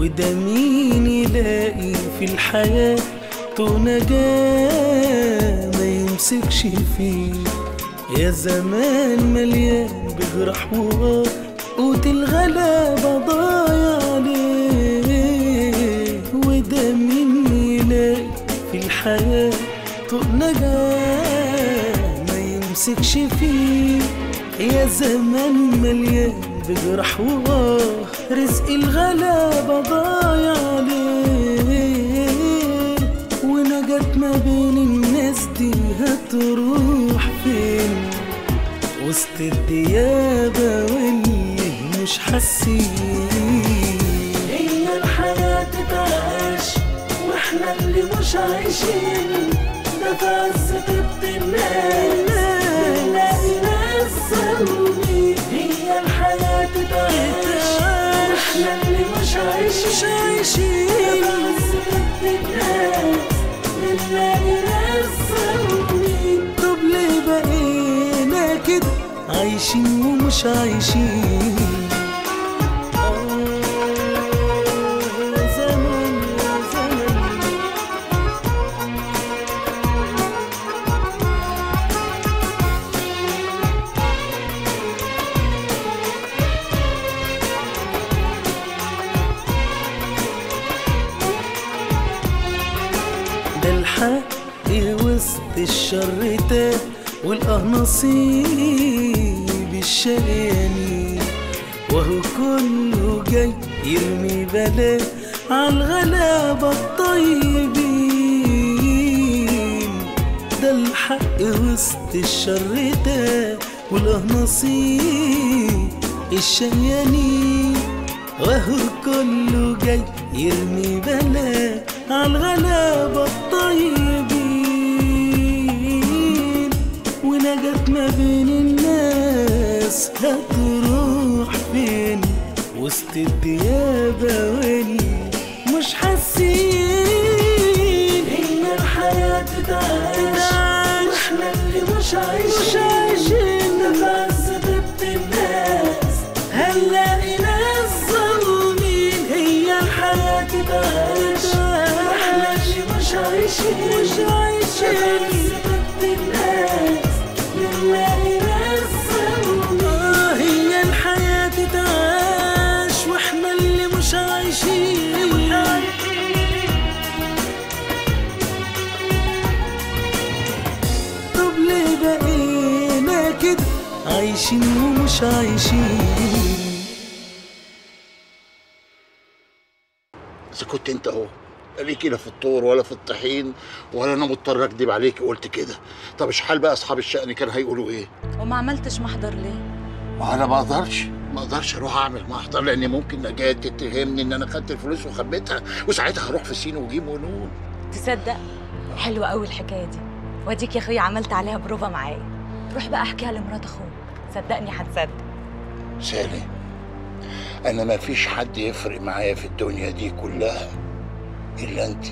وده مين يلاقي في الحياة نجاة ما يمسكش فيه يا زمان مليان بجرح وغار قوت الغلابة ضايع عليه وده مين يلاقي في الحياة طوق نجاة ما يمسكش فيه يا زمان مليان بجرح وغار رزق الغلابة ضايع عليه ونجت ما بين الناس دي هتروح فين وسط الديابة واللي مش حاسين هي الحياة تتعاش واحنا اللي مش عايشين ده في عز طب الناس بنلاقي ناس ظالمين هي الحياة تتعاش واحنا اللي مش عايشين مش عايشين ده في عز طب الناس بنلاقي ناس ظالمين طب ليه بقينا كده عايشين ومش عايشين آه، يا زمان يا زمان ده الحق وسط الشر تاه والاه نصيب الشقيانين وهو كله جاي يرمي بلاه عالغلابة الطيبين ده الحق وسط الشر ده والاه نصيب الشيانين وهو كله جاي يرمي بلا عالغلابة الطيبين ونجت ما بين الناس هتروح فين وسط الديابة واللي مش حاسين هي الحياة تعيش واحنا اللي مش عايشين مش عايشين نفس ضد الناس هنلاقي ناس ظالمين هي الحياة تعيش واحنا اللي مش عايشين مش عايشين نفس ضد الناس بنلاقي ناس ظالمين آه هي الحياة تعيش واحنا اللي مش عايشين طب ليه بقينا كده عايشين ومش عايشين اذا كنت انت اهو ليكي لا في الطور ولا في الطحين ولا انا مضطر اكدب عليك قلت كده طب اشحال بقى اصحاب الشأن كان هيقولوا ايه وما عملتش محضر ليه ما انا ما اقدرش ما اقدرش اروح اعمل محضر لان ممكن نجاة تتهمني ان انا خدت الفلوس وخبيتها وساعتها هروح في سين وجيم ونون تصدق حلوة قوي الحكاية دي واديك يا اخويا عملت عليها بروفا معايا روح بقى احكيها لمرات اخوك صدقني هتصدق سالي انا ما فيش حد يفرق معايا في الدنيا دي كلها الا انت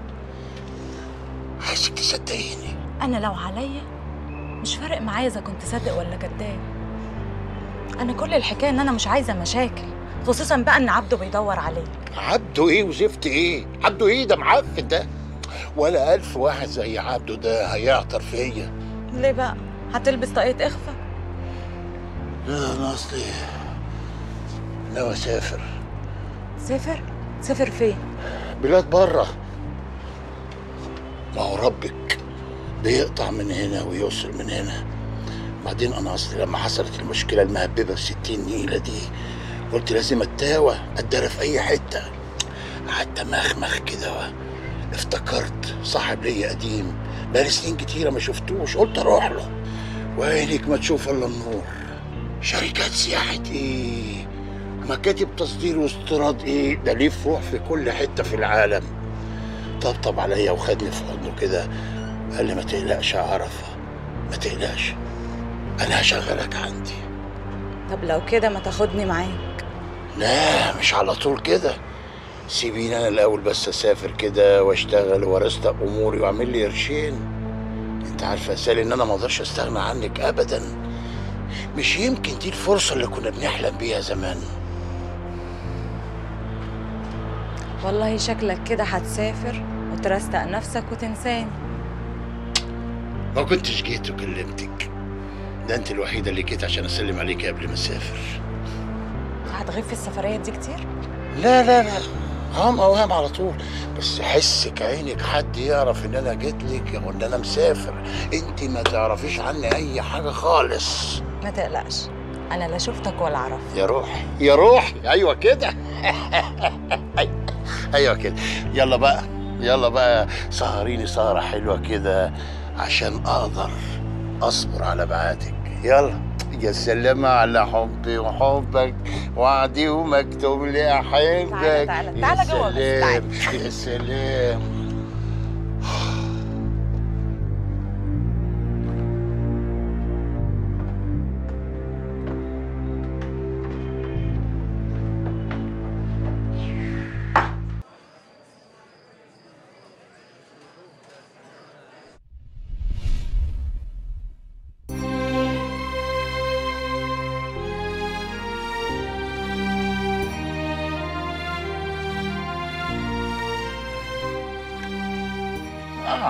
عايزك تصدقيني انا لو عليا مش فارق معايا اذا كنت صادق ولا كذاب انا كل الحكايه ان انا مش عايزه مشاكل خصوصا بقى ان عبده بيدور عليك عبده ايه وزفت ايه عبده ايه ده معفن ده ولا ألف واحد زي عبده ده هيعطر فيا ليه بقى هتلبس طاقية اخفى لا انا اصلي ناوي اسافر سافر سافر فين بلاد بره ما هو ربك بيقطع من هنا ويوصل من هنا بعدين انا اصلي لما حصلت المشكله المهببه في 60 نيله دي قلت لازم اتاوى اتدرى في اي حته قعدت مخمخ كده و- افتكرت صاحب ليا قديم بقالي سنين كتيره ما شفتوش قلت اروح له وعينك ما تشوف الا النور شركات سياحه ايه مكاتب تصدير واستيراد ايه ده ليه فروع في كل حته في العالم طبطب عليا وخدني في حضنه كده قال لي ما تقلقش يا عرفه ما تقلقش انا هشغلك عندي طب لو كده ما تاخدني معاك لا مش على طول كده سيبيني انا الاول بس اسافر كده واشتغل وارستق اموري واعمل لي قرشين انت عارفه يا سالي ان انا ما اقدرش استغنى عنك ابدا مش يمكن دي الفرصه اللي كنا بنحلم بيها زمان والله شكلك كده هتسافر وترستق نفسك وتنساني ما كنتش جيت وكلمتك ده انت الوحيده اللي جيت عشان اسلم عليك قبل ما اسافر هتغيب في السفرية دي كتير لا لا لا هام اوهام على طول بس حسك عينك حد يعرف ان انا جيت لك او ان انا مسافر انت ما تعرفيش عني اي حاجه خالص ما تقلقش انا لا شفتك ولا اعرف يا روحي يا روحي ايوه كده ايوه كده يلا بقى يلا بقى سهريني سهره حلوه كده عشان اقدر اصبر على بعاتك يلا يا سلام على حبي وحبك وعدي ومكتوب لي احبك تعالى، تعالى، يا تعالى جوه بس، سلام يا سلام آه.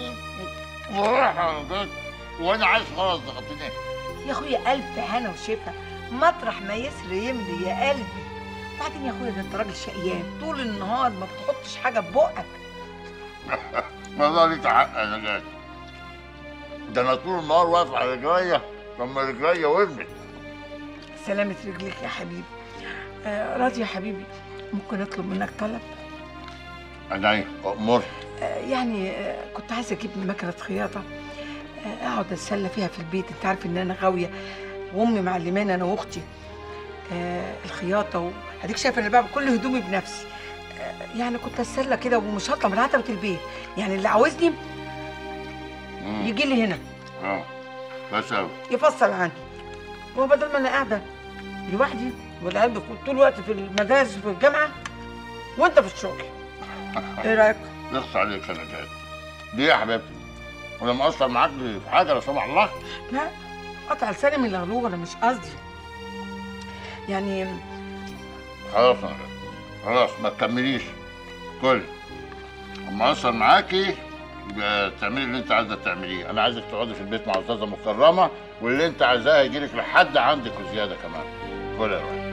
راحة بس. وانا عايز خلاص ضغطتني يا اخويا الف هنا وشفا مطرح ما يسري يملي يا قلبي بعدين يا اخويا ده انت راجل شقيان طول النهار ما بتحطش حاجه في بقك والله ليك حق انا جاي ده انا طول النهار واقف على رجليا لما رجليا وقفت سلامة رجليك يا حبيبي آه راضي يا حبيبي ممكن اطلب منك طلب انا امر آه يعني آه كنت عايزه اجيب مكنه خياطه آه اقعد اتسلى فيها في البيت انت عارف ان انا غاويه وامي معلماني انا واختي آه الخياطه واديك شايف انا بعمل كل هدومي بنفسي آه يعني كنت اتسلى كده ومش هطلع من عتبه البيت يعني اللي عاوزني يجي لي هنا اه بس قوي يفصل عني هو بدل ما انا قاعده لوحدي والعيال بيكون طول الوقت في المدارس وفي الجامعه وانت في الشغل ايه رايك؟ نقص عليك انا جاي ليه يا حبيبتي وانا مقصر معاك في حاجه لا سمح الله لا قطع لساني من الغلوغ انا مش قصدي يعني خلاص انا جاي خلاص ما تكمليش كل اما اقصر معاكي يبقى تعملي اللي انت عايزه تعمليه انا عايزك تقعدي في البيت مع استاذه مكرمه واللي انت عايزاه يجيلك لحد عندك وزياده كمان كل يا روحي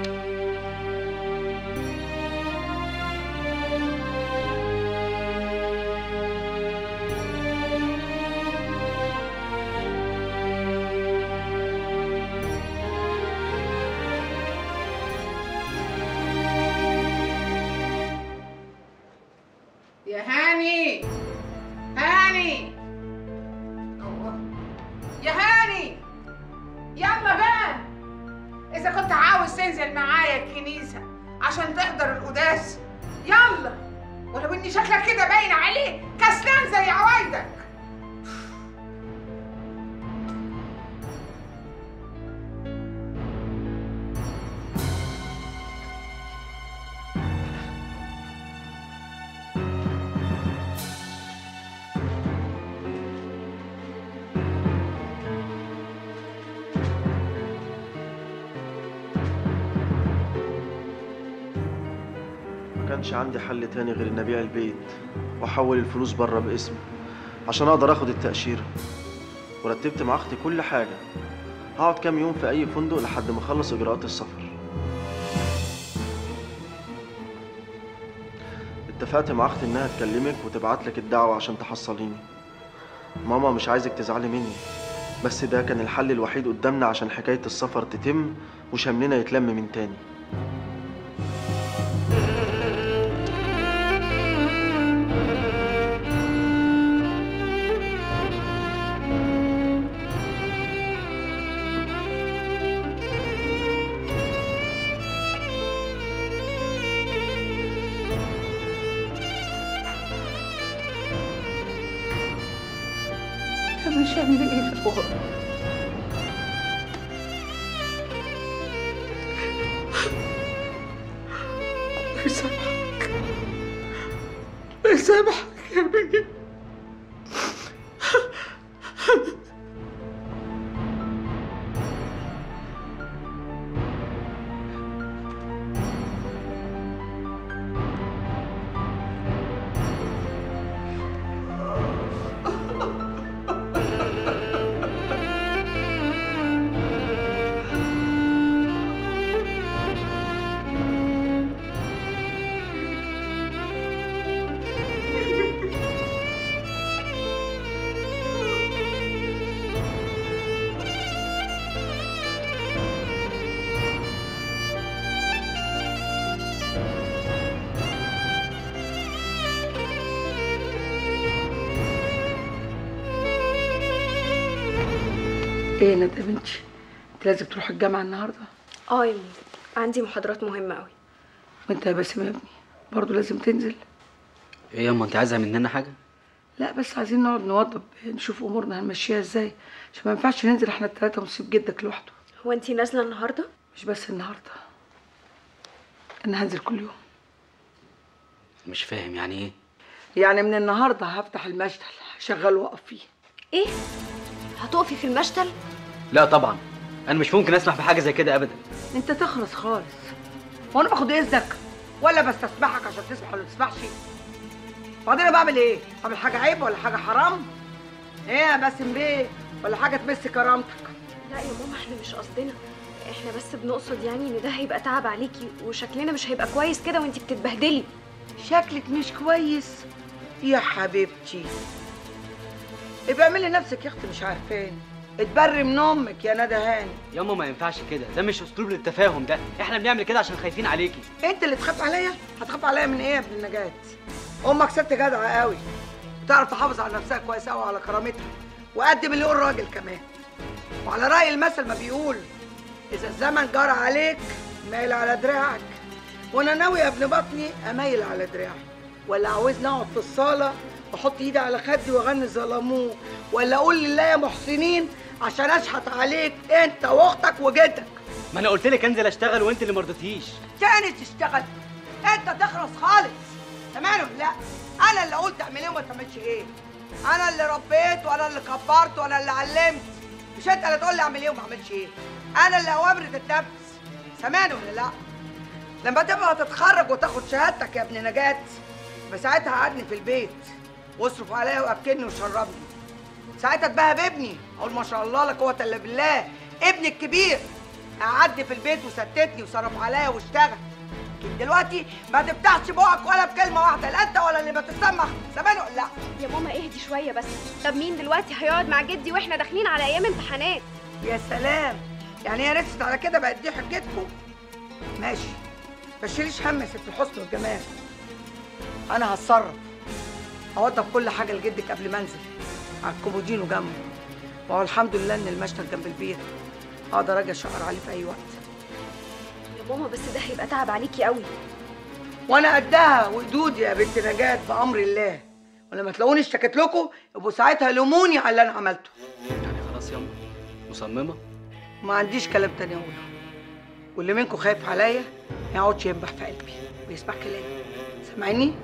يا هاني هاني يا هاني يلا بقى اذا كنت عاوز تنزل معايا الكنيسه عشان تحضر القداس يلا ولو ان شكلك كده باين عليه كسلان زي عوايدك ما كانش عندي حل تاني غير اني ابيع البيت واحول الفلوس بره باسمي عشان اقدر اخد التأشيرة ورتبت مع اختي كل حاجة هقعد كام يوم في اي فندق لحد ما اخلص اجراءات السفر اتفقت مع اختي انها تكلمك وتبعت لك الدعوة عشان تحصليني ماما مش عايزك تزعلي مني بس ده كان الحل الوحيد قدامنا عشان حكاية السفر تتم وشملنا يتلم من تاني انا مش هعمل ايه في الغربه الله يسامحك الله يسامحك يا بني ايه يا ندى يا بنتي انت لازم تروح الجامعه النهارده اه يا ماما عندي محاضرات مهمة قوي وانت يا باسم يا ابني برضه لازم تنزل ايه ياما انت عايزه مننا حاجه لا بس عايزين نقعد نوضب نشوف امورنا هنمشيها ازاي عشان ما ينفعش ننزل احنا التلاته ونسيب جدك لوحده هو انتي نازلة النهاردة؟ مش بس النهارده انا هنزل كل يوم مش فاهم يعني ايه يعني من النهارده هفتح المشتل هشغل واقف فيه ايه؟ هتقفي في المشتل؟ لا طبعا انا مش ممكن اسمح بحاجه زي كده ابدا انت تخلص خالص هو انا باخد اذنك ولا بستسمحك عشان تسمح ولا ما تسمحش وبعدين انا بعمل ايه بعمل حاجه عيب ولا حاجه حرام ايه يا باسم بيه ولا حاجه تمس كرامتك لا يا ماما احنا مش قصدنا احنا بس بنقصد يعني ان ده هيبقى تعب عليكي وشكلنا مش هيبقى كويس كده وانتي بتتبهدلي شكلك مش كويس يا حبيبتي ابقى اعملي نفسك يا اختي مش عارفاني اتبري من امك يا ندى هاني ياما ما ينفعش كده ده مش اسلوب للتفاهم ده احنا بنعمل كده عشان خايفين عليكي انت اللي تخاف عليا هتخاف عليا من ايه يا ابن النجاة امك ست جدعه قوي بتعرف تحافظ على نفسها كويس قوي على كرامتها وقد مليون راجل كمان وعلى راي المثل ما بيقول اذا الزمن جرى عليك مايل على دراعك وانا ناوي يا ابن بطني اميل على دراعي ولا عاوزني اقعد في الصاله واحط ايدي على خدي واغني ظلموه ولا اقول لله يا محسنين عشان اشحت عليك انت واختك وجدك ما انا قلت لك انزل اشتغل وانت اللي مرضتيش تاني تشتغل انت تخلص خالص تمام ولا لا انا اللي قلت اعمل ايه وما تعملش ايه انا اللي ربيت وانا اللي كبرت وانا اللي علمت مش انت اللي تقول لي اعمل ايه وما اعملش ايه انا اللي اوامري تتنفذ سامعني ولا لا لما تبقى تتخرج وتاخد شهادتك يا ابن نجاة يبقى ساعتها قعدني في البيت واصرف عليا واكلني وشربني ساعتها اتباهى بابني اقول ما شاء الله لا قوه الا بالله ابني الكبير قعدني في البيت وستتني وصرف عليا واشتغل لكن دلوقتي ما تفتحش بقك ولا بكلمه واحده لا انت ولا اللي بتسمح زمان ولا لا يا ماما اهدي شوية بس طب مين دلوقتي هيقعد مع جدي واحنا داخلين على ايام امتحانات يا سلام يعني هي رست على كده بقت دي حجتكم ماشي ما تشيليش هم يا ست الحسن والجمال انا هتصرف اوضب كل حاجه لجدك قبل ما انزل على الكومودينو جنبه وهو الحمد لله ان المشتل جنب البيت اقدر اجي اشقر عليه في اي وقت يا ماما بس ده هيبقى تعب عليكي قوي وانا قدها وقدود يا بنت نجاة بامر الله ولما تلاقوني اشتكيت لكم يبقوا ساعتها لوموني على اللي انا عملته يعني خلاص ياما مصممه ما عنديش كلام تاني اقوله واللي منكم خايف عليا ما يقعدش ينبح في قلبي ويسمع كلامي سامعيني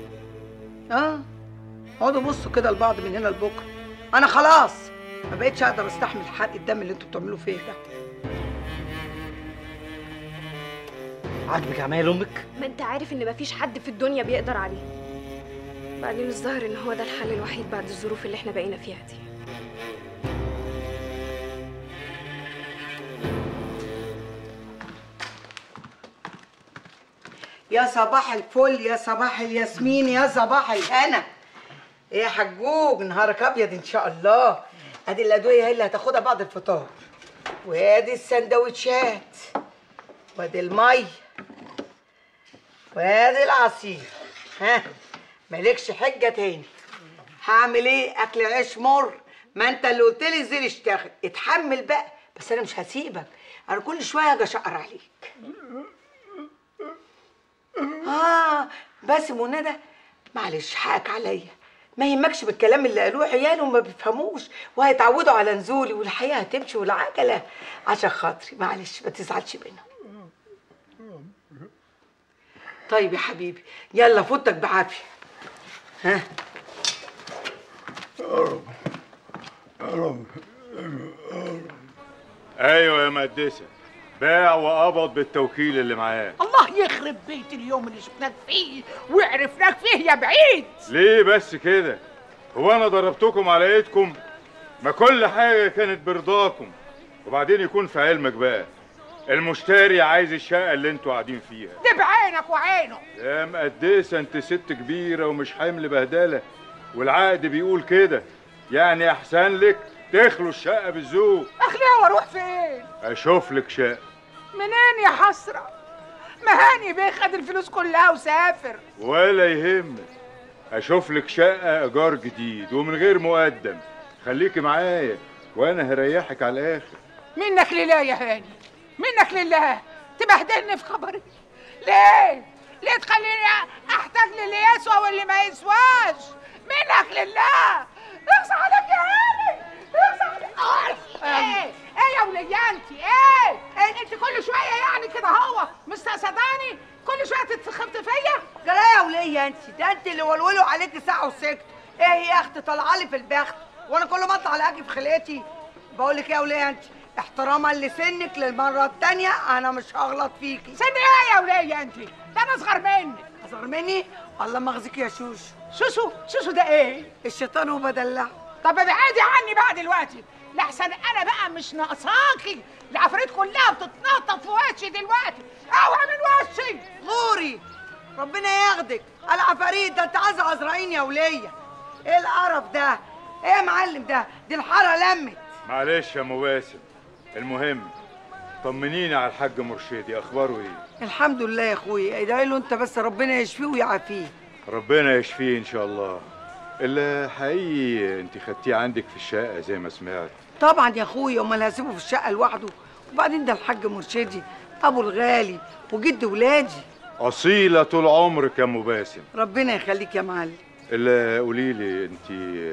اه اقعدوا بصوا كده لبعض من هنا لبكره انا خلاص ما بقتش اقدر استحمل حرق الدم اللي انتوا بتعملوه فيا ده عاجبك عمايل امك ما انت عارف ان مفيش حد في الدنيا بيقدر عليه بعدين الظاهر ان هو ده الحل الوحيد بعد الظروف اللي احنا بقينا فيها دي يا صباح الفل يا صباح الياسمين يا صباح الهنا إيه يا حجوج نهارك ابيض ان شاء الله ادي الادويه هي اللي هتاخدها بعد الفطار وادي السندوتشات وادي المي وادي العصير ها مالكش حجه تاني هعمل ايه اكل عيش مر ما انت اللي قلت لي انزل اشتغل اتحمل بقى بس انا مش هسيبك انا كل شويه هاجي اشقر عليك اه باسم وندى معلش حقك عليا ما يهمكش بالكلام اللي قالوه عياله ما بيفهموش وهيتعودوا على نزولي والحياه هتمشي والعجله عشان خاطري معلش ما تزعلش منهم طيب يا حبيبي يلا فوتك بعافيه ها ايوه يا مقدسه باع وقبض بالتوكيل اللي معاه الله يخرب بيت اليوم اللي شفناك فيه وعرفناك فيه يا بعيد ليه بس كده هو انا ضربتكم على ايدكم ما كل حاجه كانت برضاكم وبعدين يكون في علمك بقى المشتري عايز الشقه اللي انتوا قاعدين فيها دي بعينك وعينه يا مقدسه انت ست كبيره ومش حمل بهدله والعقد بيقول كده يعني احسن لك تخلوا الشقه بالذوق اخليها واروح فين اشوف لك شقه منين يا حسره مهاني بيه خد الفلوس كلها وسافر ولا يهمك اشوف لك شقه ايجار جديد ومن غير مقدم خليكي معايا وانا هريحك على الاخر منك لله يا هاني منك لله تبهدلني في خبري ليه ليه تخليني احتاج للي يسوى واللي ما يسواش منك لله اغصى عليك يا هاني اغصى عليك ايه ايه يا ولية انت ايه إيه انت كل شويه يعني كده هو مستقصداني كل شويه تتخبط فيا جرى يا ولية انت ده انت اللي ولولوا عليكي ساعة وسكت ايه يا اختي طالعه لي في البخت وانا كل ما اطلع الاقي في خلقتي بقول لك يا ولية انت احتراما لسنك للمرة التانية انا مش هغلط فيكي سن ايه يا ولية انت ده انا اصغر منك اصغر مني والله ما اخزيك يا شوش سوسو سوسو ده ايه الشيطان وبدلعه طب ابعدي عني بقى دلوقتي لحسن انا بقى مش ناقصاكي العفاريت كلها بتتنطط في وشي دلوقتي اوعى من وشي غوري ربنا ياخدك العفاريت ده انت عايزه عزرائيل يا ولية ايه القرف ده ايه يا معلم ده دي الحاره لمت معلش يا مواسم المهم طمنيني على الحاج مرشدي اخباره ايه الحمد لله يا اخويا ادعي له انت بس ربنا يشفيه ويعافيه ربنا يشفيه ان شاء الله الا حقيقي انت خدتيه عندك في الشقه زي ما سمعت طبعا يا اخويا امال هسيبه في الشقه لوحده وبعدين ده الحاج مرشدي ابو الغالي وجد ولادي اصيله طول عمرك يا ام باسم ربنا يخليك يا معلم الا قولي لي انت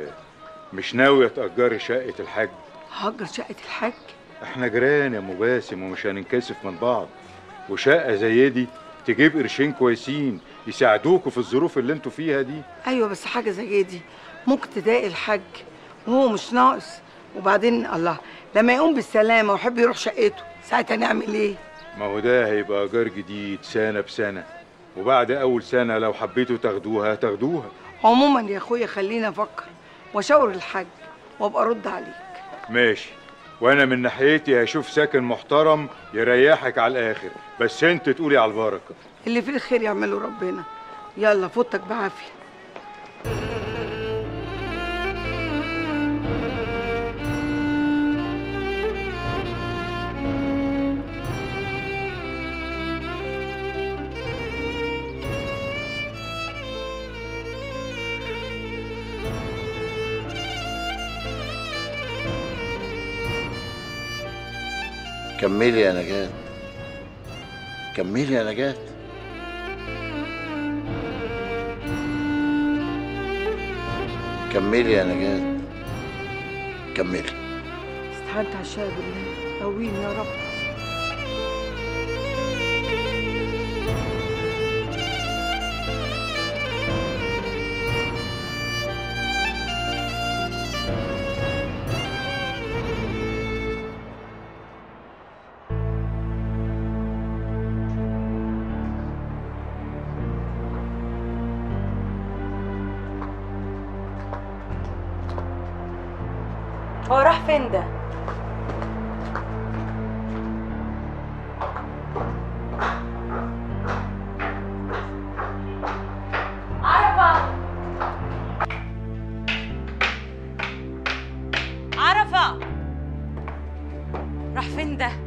مش ناويه تاجري شقه الحاج هاجر شقه الحاج احنا جيران يا ام باسم ومش هننكسف من بعض وشقه زي دي تجيب قرشين كويسين يساعدوكوا في الظروف اللي انتوا فيها دي ايوه بس حاجه زي دي ممكن تضايق الحاج وهو مش ناقص وبعدين الله لما يقوم بالسلامه ويحب يروح شقته ساعتها نعمل ايه ما هو ده هيبقى ايجار جديد سنه بسنه وبعد اول سنه لو حبيتوا تاخدوها تاخدوها عموما يا اخويا خليني افكر واشاور الحاج وابقى ارد عليك ماشي وانا من ناحيتي هشوف ساكن محترم يريحك على الاخر بس انت تقولي على البركه اللي فيه الخير يعمله ربنا يلا فوتك بعافيه كملي يا نجاة كملي يا نجاة كملي يا نجاة كملي استعنت على الشاي بالله قويني يا رب هو راح فين ده؟ عرفة عرفة راح فين ده؟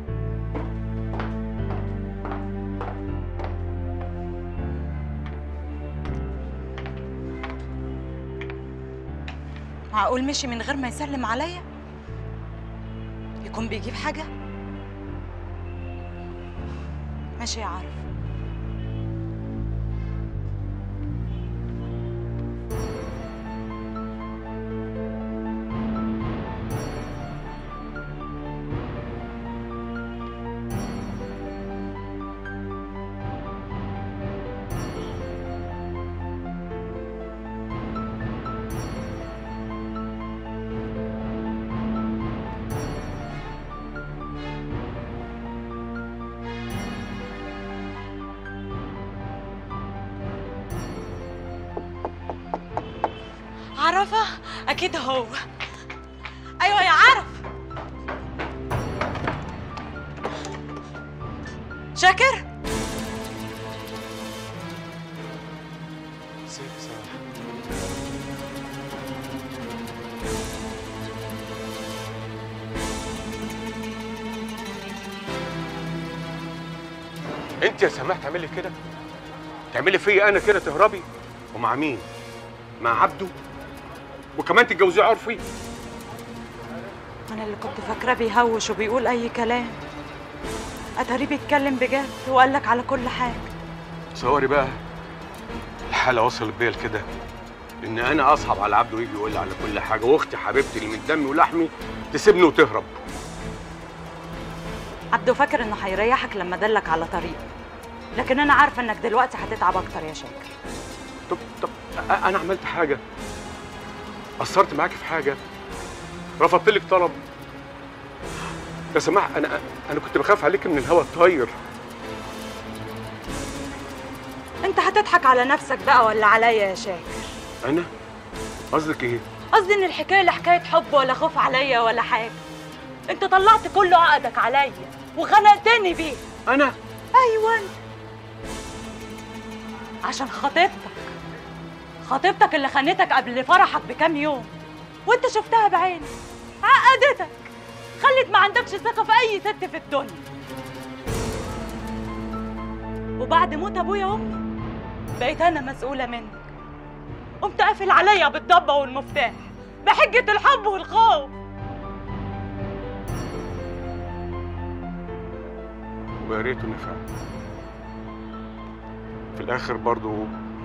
معقول مشي من غير ما يسلم عليا؟ يكون بيجيب حاجة؟ ماشي يا عارف عرفة أكيد هو أيوة يا عرف شاكر انت يا سماح تعملي كده تعملي فيا انا كده تهربي ومع مين مع عبده وكمان تتجوزيه عرفي انا اللي كنت فاكراه بيهوش وبيقول اي كلام اتاريه بيتكلم بجد وقال لك على كل حاجه تصوري بقى الحالة وصلت بيا لكده إن أنا أصعب على عبده ويجي يقول لي على كل حاجة وأختي حبيبتي اللي من دمي ولحمي تسيبني وتهرب عبده فاكر انه هيريحك لما دلك على طريقه لكن انا عارفه انك دلوقتي هتتعب اكتر يا شاكر طب طب أ- أنا عملت حاجة قصرت معاكي في حاجة رفضت لك طلب يا سماح أنا أنا كنت بخاف عليك من الهوا الطاير انت هتضحك على نفسك بقى ولا عليا يا شاكر أنا قصدك إيه؟ قصدي ان الحكايه لا حكايه حب ولا خوف عليا ولا حاجه انت طلعت كل عقدك عليا وخنقتني بيه انا ايوه انت عشان خطيبتك خطيبتك اللي خانتك قبل فرحك بكام يوم وانت شفتها بعينك عقدتك خلت ما عندكش ثقه في اي ست في الدنيا وبعد موت ابويا وامي بقيت انا مسؤوله منك قمت قافل عليا بالضبه والمفتاح بحجه الحب والخوف ويا ريته نفع في الآخر برضو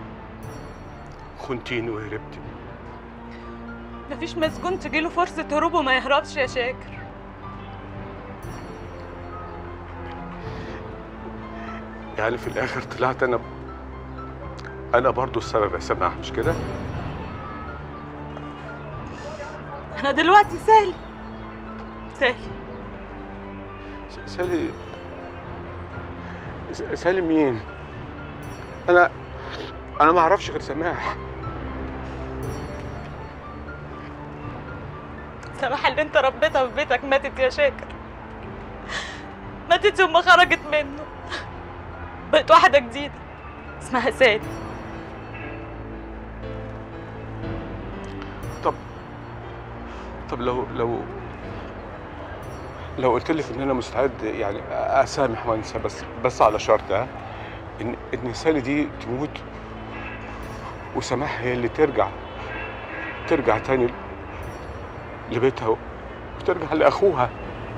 خنتيني وهربتي مفيش مسجون تجيله فرصه هروب وما يهربش يا شاكر يعني في الآخر طلعت أنا أنا برضو السبب يا سماح مش كده؟ انا دلوقتي سالي سالي س- سالي س- سالي مين؟ أنا أنا ما أعرفش غير سماح سماح اللي انت ربيتها في بيتك ماتت يا شاكر ماتت يوم ما خرجت منه بقت واحدة جديدة اسمها سالي طب طب لو لو لو قلت لك ان انا مستعد يعني اسامح وانسى بس بس على شرط ها ان ان سالي دي تموت وسماح هي اللي ترجع ترجع تاني لبيتها وترجع لاخوها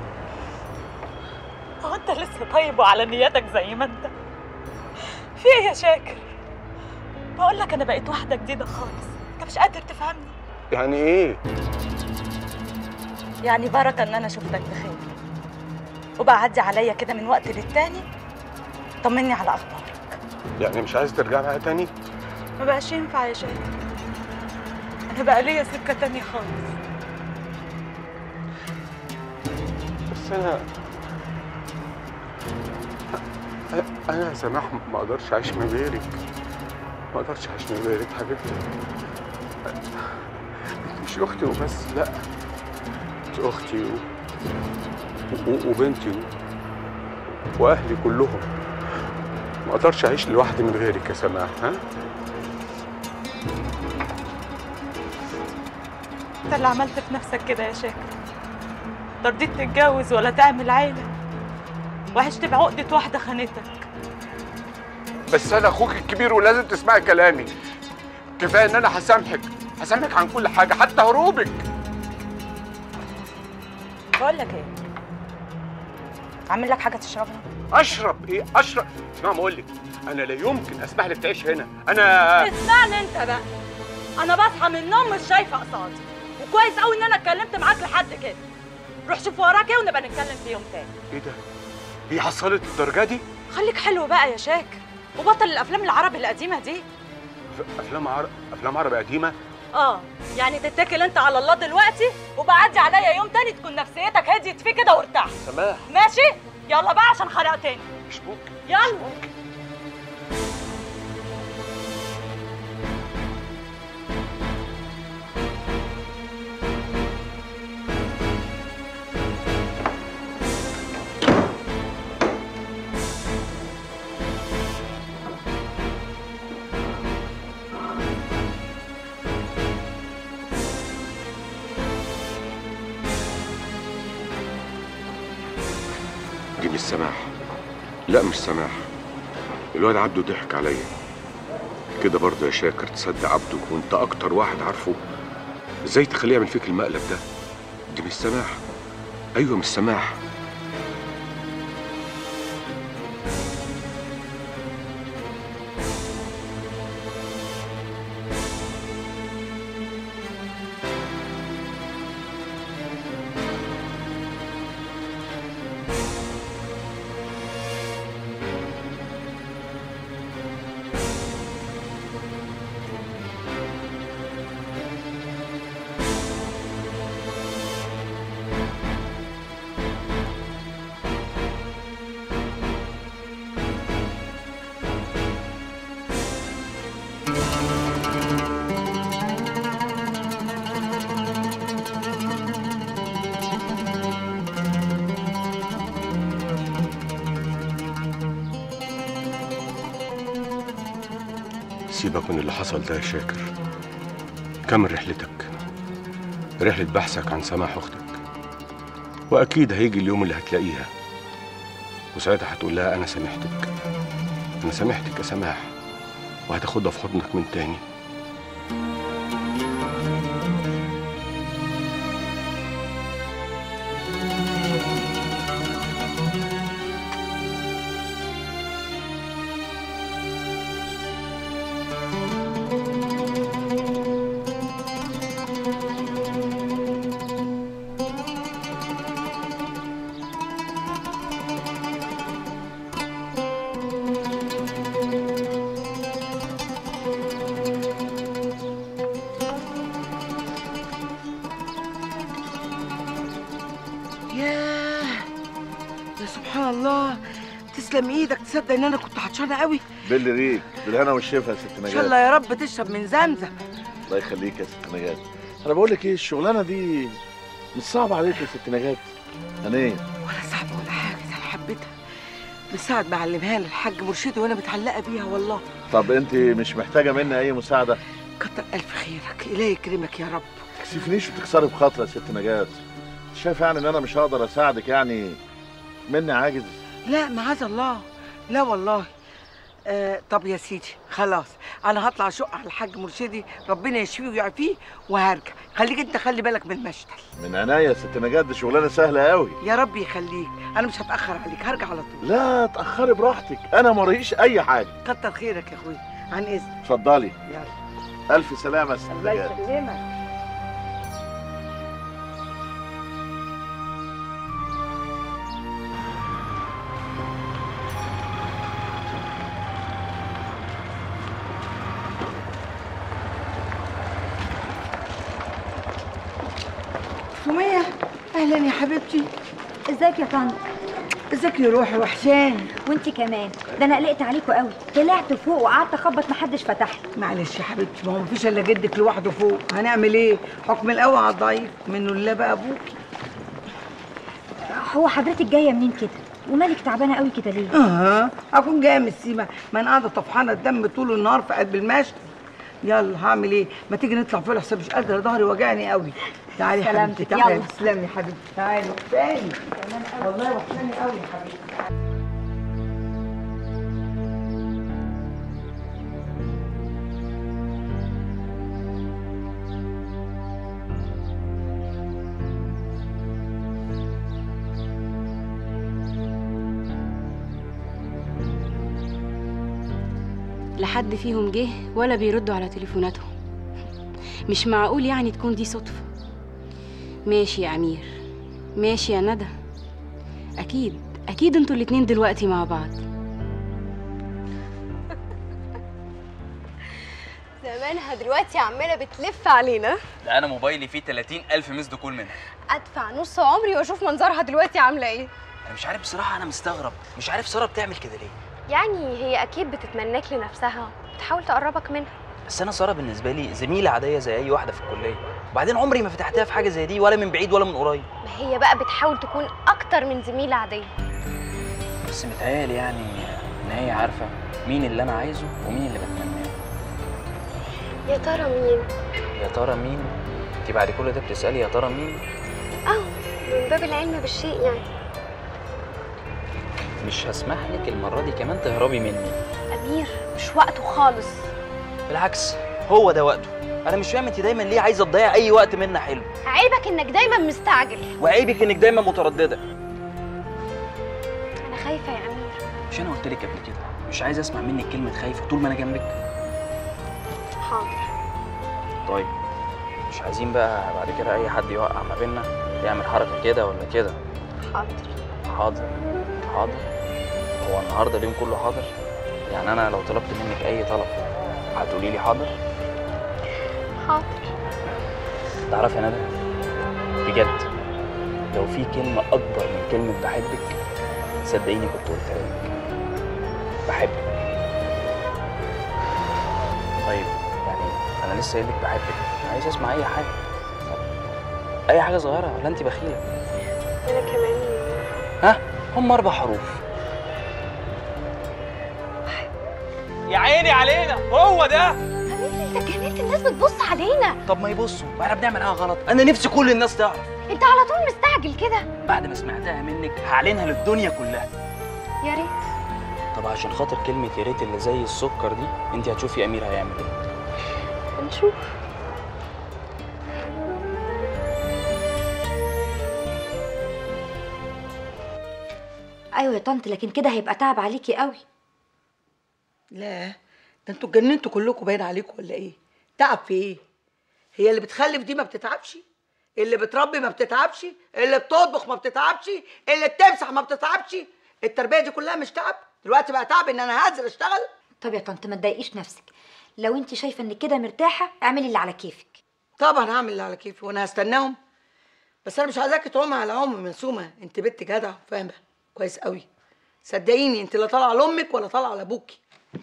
هو انت لسه طيب وعلى نياتك زي ما انت في ايه يا شاكر بقول لك انا بقيت واحدة جديدة خالص انت مش قادر تفهمني يعني ايه يعني بركة ان انا شفتك بخير وبقى عدي عليا كده من وقت للتاني طمني على اخبارك يعني مش عايز ترجع لها تاني ما بقاش ينفع يا شاكر انا بقى ليا سكة تانية خالص بس انا انا يا سماح ما اقدرش اعيش من غيرك ما اقدرش اعيش من غيرك حبيبتي انت مش اختي وبس لا انت اختي و... و... وبنتي و... واهلي كلهم ما اقدرش اعيش لوحدي من غيرك يا سماح ها انت اللي عملت في نفسك كده يا شاكر لا رضيت تتجوز ولا تعمل عيلة وعشت بعقدة واحدة خانتك بس انا اخوك الكبير ولازم تسمعي كلامي كفايه ان انا هسامحك هسامحك عن كل حاجه حتى هروبك بقول لك ايه اعمل لك حاجة تشربها اشرب ايه اشرب اسمع ما اقول لك انا لا يمكن اسمح لك تعيش هنا انا اسمعني انت بقى انا بصحى من النوم مش شايفه قصادي وكويس قوي ان انا اتكلمت معاك لحد كده روح شوف وراك ايه ونبقى نتكلم في يوم تاني ايه ده هي حصلت الدرجه دي خليك حلو بقى يا شاكر وبطل الافلام العربي القديمه دي ف- افلام عرب افلام عربي قديمه اه يعني تتكل انت على الله دلوقتي وبعدي عليا يوم تاني تكون نفسيتك هديت فيه كده وارتحت سماح ماشي يلا بقى عشان خرقتني مش ممكن يلا دي مش سماح لا مش سماح الواد عبده ضحك عليا كده برضه يا شاكر تصدق عبده وانت اكتر واحد عارفه ازاي تخليه يعمل فيك المقلب ده دي مش سماح ايوه مش سماح سيبك من اللي حصل ده يا شاكر كمل رحلتك رحلة بحثك عن سماح أختك وأكيد هيجي اليوم اللي هتلاقيها وساعتها هتقول لها أنا سامحتك أنا سامحتك يا سماح وهتاخدها في حضنك من تاني ياه يا سبحان الله تسلم ايدك تصدق ان انا كنت عطشانه قوي باللي ريك بالهنا والشفا يا ست ان نجاة شاء الله يا رب تشرب من زمزم الله يخليك يا ست نجاة انا بقول لك ايه الشغلانه دي مش صعبه عليك يا ست نجاة انا ايه ولا صعبه ولا حاجه ده انا حبيتها من ساعه ما علمها لي الحاج مرشدي وانا متعلقه بيها والله طب انت مش محتاجه مني اي مساعده كتر الف خيرك الهي يكرمك يا رب تكسفنيش وتكسري بخاطري يا ست نجاة شايف يعني ان انا مش هقدر اساعدك يعني مني عاجز لا معاذ الله لا والله آه طب يا سيدي خلاص انا هطلع اشق على الحاج مرشدي ربنا يشفيه ويعافيه وهرجع خليك انت خلي بالك من المشتل من عناية يا ست نجاة دي شغلانه سهله قوي يا رب يخليك انا مش هتاخر عليك هرجع على طول لا اتاخري براحتك انا ما ريش اي حاجه كتر خيرك يا اخويا عن اذنك اتفضلي يلا الف سلامه يا ست الله نجاة يسلمك سمية اهلا يا حبيبتي ازيك يا طنط ازيك يا روحي وحشاني وانتي كمان ده انا قلقت عليكوا قوي طلعت فوق وقعدت اخبط محدش فتح لي معلش يا حبيبتي ما هو مفيش الا جدك لوحده فوق هنعمل ايه حكم القوي على الضعيف منه لله بقى ابوك هو حضرتك جايه منين كده ومالك تعبانه قوي كده ليه اها اكون جايه من السيما ما انا قاعده طفحانه الدم طول النهار في قلب المشي يلا هعمل ايه ما تيجي نطلع فوق احسن مش قادره ظهري وجعني قوي تعالي يا حبيبتي سلامتك، تعالي يلا. تسلمي يا حبيبتي تعالي تاني والله وحشاني قوي يا حبيبتي لا حد فيهم جه ولا بيردوا على تليفوناتهم مش معقول يعني تكون دي صدفة ماشي يا أمير ماشي يا ندى أكيد أكيد انتوا الاتنين دلوقتي مع بعض زمانها دلوقتي عماله بتلف علينا ده انا موبايلي فيه 30 الف مسد كول منها ادفع نص عمري واشوف منظرها دلوقتي عامله ايه انا مش عارف بصراحه انا مستغرب مش عارف ساره بتعمل كده ليه يعني هي اكيد بتتمناك لنفسها بتحاول تقربك منها بس انا ساره بالنسبه لي زميله عاديه زي اي واحده في الكليه وبعدين عمري ما فتحتها في حاجه زي دي ولا من بعيد ولا من قريب ما هي بقى بتحاول تكون اكتر من زميله عاديه بس متهيألي يعني ان هي عارفه مين اللي انا عايزه ومين اللي بتمناه يا ترى مين يا ترى مين انت بعد كل ده بتسالي يا ترى مين اه من باب العلم بالشيء يعني مش هسمح لك المره دي كمان تهربي مني امير مش وقته خالص بالعكس هو ده وقته انا مش فاهم انت دايما ليه عايزه تضيع اي وقت منا حلو عيبك انك دايما مستعجل وعيبك انك دايما متردده انا خايفه يا امير مش انا قلت لك قبل كده مش عايز اسمع منك كلمه خايفه طول ما انا جنبك حاضر طيب مش عايزين بقى بعد كده اي حد يوقع ما بيننا يعمل حركه كده ولا كده حاضر حاضر حاضر هو النهارده اليوم كله حاضر يعني انا لو طلبت منك اي طلب هتقولي لي حاضر حاضر تعرف يا ندى بجد لو في كلمة أكبر من كلمة بحبك صدقيني كنت قلتها لك بحبك طيب يعني أنا لسه قايل لك بحبك عايز أسمع أي حاجة أي حاجة صغيرة ولا أنت بخيلة انا كمان ها هم أربع حروف يا عيني علينا هو ده انت اتجننت الناس بتبص علينا طب ما يبصوا ما احنا بنعمل حاجة غلط أنا نفسي كل الناس تعرف انت على طول مستعجل كده بعد ما سمعتها منك هعلنها للدنيا كلها يا ريت طب عشان خاطر كلمة يا ريت اللي زي السكر دي انت هتشوفي امير هيعمل ايه هنشوف ايوه يا طنط لكن كده هيبقى تعب عليكي قوي لا ده انتوا اتجننتوا كلكم باين عليكم ولا ايه تعب في ايه هي اللي بتخلف دي ما بتتعبش اللي بتربي ما بتتعبش اللي بتطبخ ما بتتعبش اللي بتمسح ما بتتعبش التربيه دي كلها مش تعب دلوقتي بقى تعب ان انا هنزل اشتغل طب يا طنط ما تضايقيش نفسك لو انت شايفه انك كده مرتاحه اعملي اللي على كيفك طبعا هعمل اللي على كيفي وانا هستناهم بس انا مش عايزاكي تعومي على عمي منسومه انت بنت جدع فاهمه كويس قوي صدقيني انت لا طالعه لامك ولا طالعه لابوكي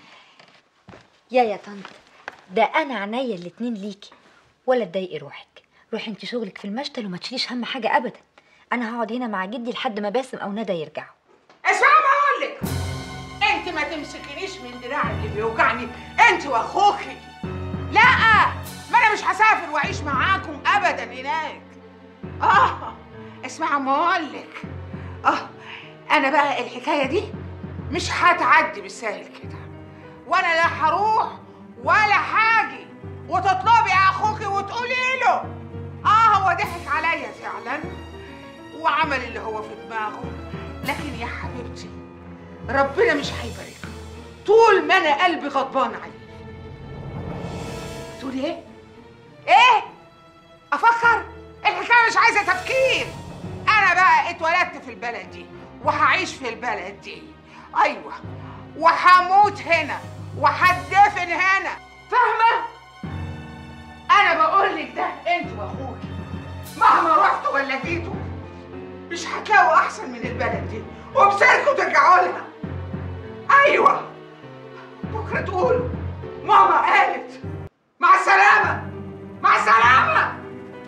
يا يا طنط ده انا عينيا الاتنين ليكي ولا تضايقي روحك روحي انت شغلك في المشتل وما تشيليش هم حاجه ابدا انا هقعد هنا مع جدي لحد ما باسم او ندى يرجعوا اسمع ما اقول لك انت ما تمسكنيش من دراعي اللي بيوجعني انت واخوكي لا ما انا مش هسافر واعيش معاكم ابدا هناك اه اسمع ما اقول لك اه انا بقى الحكايه دي مش هتعدي بالسهل كده وانا لا هروح ولا هاجي وتطلبي اخوكي وتقولي له اه هو ضحك عليا فعلا وعمل اللي هو في دماغه لكن يا حبيبتي ربنا مش هيبارك طول ما انا قلبي غضبان عليه تقولي ايه ايه افكر الحكايه مش عايزه تفكير انا بقى اتولدت في البلد دي وهعيش في البلد دي ايوه وهموت هنا وهتدفن هنا فاهمه انا بقول لك ده انت واخوك مهما رحتوا ولا جيتوا مش هتلاقوا احسن من البلد دي وبسيركم ترجعوا لها ايوه بكره تقولوا ماما قالت مع السلامه مع السلامه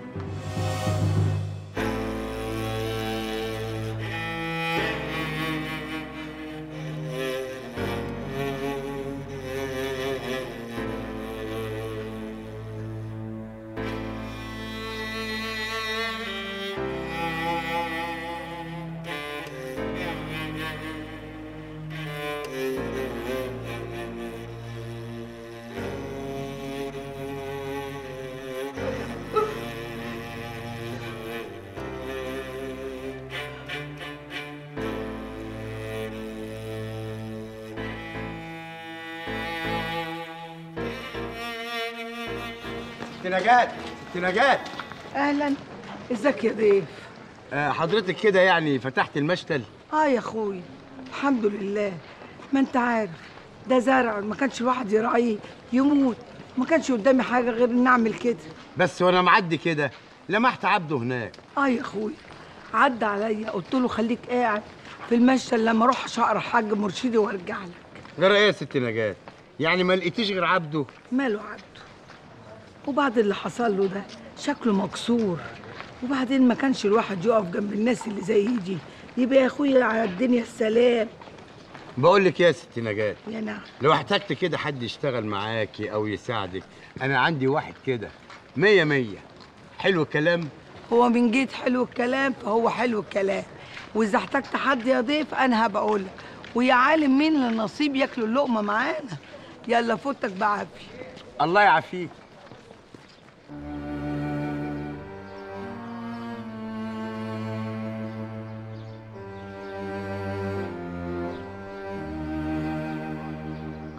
ست نجاة ست نجاة اهلا ازيك يا ضيف آه، حضرتك كده يعني فتحت المشتل اه يا اخوي الحمد لله ما انت عارف ده زرع ما كانش الواحد يراعيه يموت ما كانش قدامي حاجه غير ان اعمل كده بس وانا معدي كده لمحت عبده هناك اه يا اخوي عدى عليا قلت له خليك قاعد في المشتل لما اروح اشقر حاج مرشدي وارجع لك غير ايه يا ست نجاة يعني ما لقيتيش غير عبده ماله عبده وبعد اللي حصل له ده شكله مكسور وبعدين ما كانش الواحد يقف جنب الناس اللي زي دي يبقى يا اخويا على الدنيا السلام بقول لك يا ست نجاة يا نعم لو احتجت كده حد يشتغل معاكي او يساعدك انا عندي واحد كده مية مية حلو الكلام هو من جيت حلو الكلام فهو حلو الكلام واذا احتجت حد يا ضيف انا هبقى اقول لك ويا عالم مين اللي نصيب ياكلوا اللقمه معانا يلا فوتك بعافيه الله يعافيك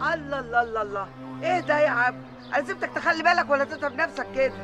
الله الله الله الله ايه ده يا عم انا سيبتك تخلي بالك ولا تتعب نفسك كده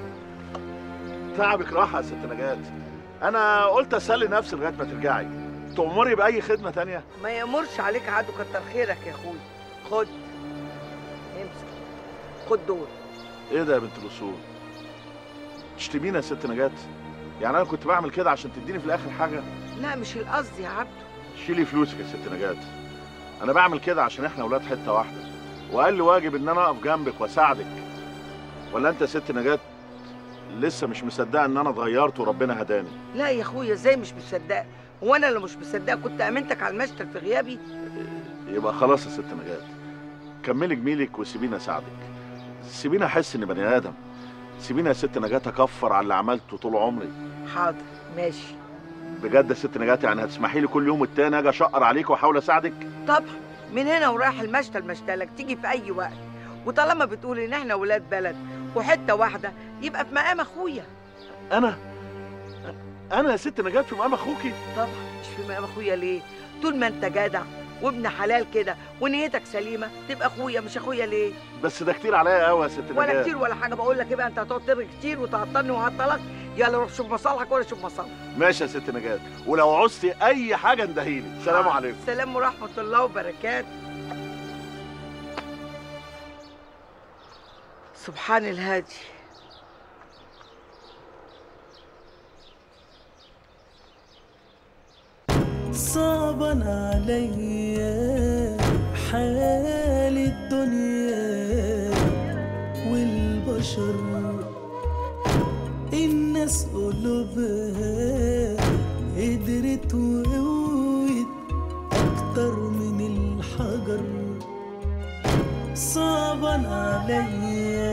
تعبك راحه يا ست نجاة انا قلت اسلي نفسي لغايه ما ترجعي تأمري باي خدمه تانية ما يامرش عليك عدو كتر خيرك يا اخويا خد امسك خد دول ايه ده يا بنت الاصول تشتمينا يا ست نجاة يعني انا كنت بعمل كده عشان تديني في الاخر حاجه لا مش القصد يا عبده شيلي فلوسك يا ست نجاة انا بعمل كده عشان احنا ولاد حته واحده وقال لي واجب ان انا اقف جنبك واساعدك ولا انت يا ست نجاة لسه مش مصدقه ان انا اتغيرت وربنا هداني لا يا اخويا ازاي مش مصدقه هو انا لو مش مصدقه كنت امنتك على المشتل في غيابي يبقى خلاص يا ست نجاة كملي جميلك وسيبيني اساعدك سيبيني احس اني بني ادم سيبيني يا ست نجاة اكفر على اللي عملته طول عمري حاضر ماشي بجد يا ست نجاة يعني هتسمحي لي كل يوم والتاني اجي اشقر عليك واحاول اساعدك طبعا من هنا ورايح المشتل مشتلك تيجي في اي وقت وطالما بتقول ان احنا ولاد بلد وحته واحده يبقى في مقام اخويا انا انا يا ست نجاة في مقام اخوكي طبعا مش في مقام اخويا ليه طول ما انت جدع وابن حلال كده ونيتك سليمه تبقى اخويا مش اخويا ليه بس ده كتير عليا قوي يا ست نجاة ولا كتير ولا حاجه بقول لك ايه بقى انت هتقعد ترغي كتير وتعطلني وهعطلك يلا روح شوف مصالحك ولا شوف مصالحك ماشي يا ست نجاة ولو عوزتي اي حاجه اندهيلي سلام عليكم سلام ورحمه الله وبركاته سبحان الهادي صعبا عليا حال الدنيا والبشر الناس قلوبها قدرت وقوت أكتر من الحجر صعبا عليا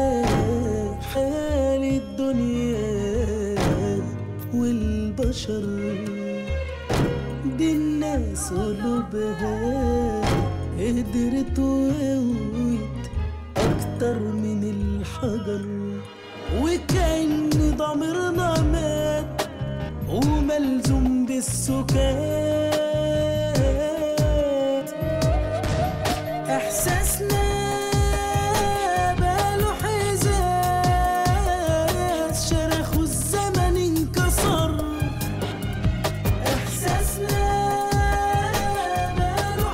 حال الدنيا والبشر دي الناس قلوبها قدرت وقوت أكتر من الحجر وكأن ضميرنا مات وملزوم بالسكات إحساسنا باله حزاز شرخه الزمن انكسر إحساسنا باله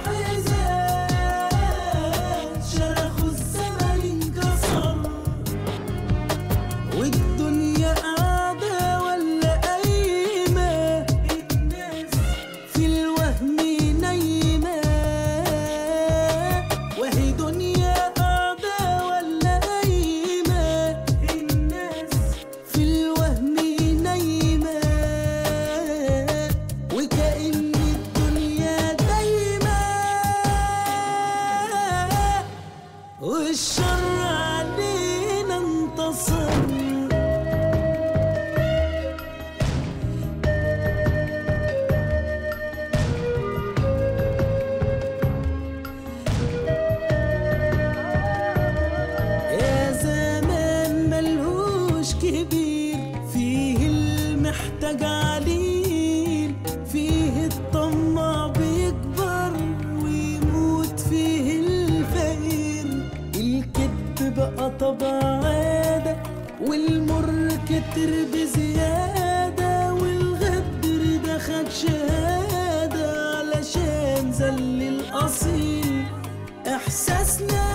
حزاز شرخه الزمن انكسر والدنيا قاعدة ولا قايمة الناس في الوهم نايمة وهي دنيا قاعدة ولا قايمة الناس في الوهم نايمة وكأن الدنيا دايمة والشر علينا انتصر يا زمان ملهوش كبير فيه المحتاج عليل فيه الطماع بيكبر ويموت فيه الفقير الكذب بقى طبع عادة والمر كتر بزيادة والغدر ده خد شهادة علشان زل الأصيل إحساسنا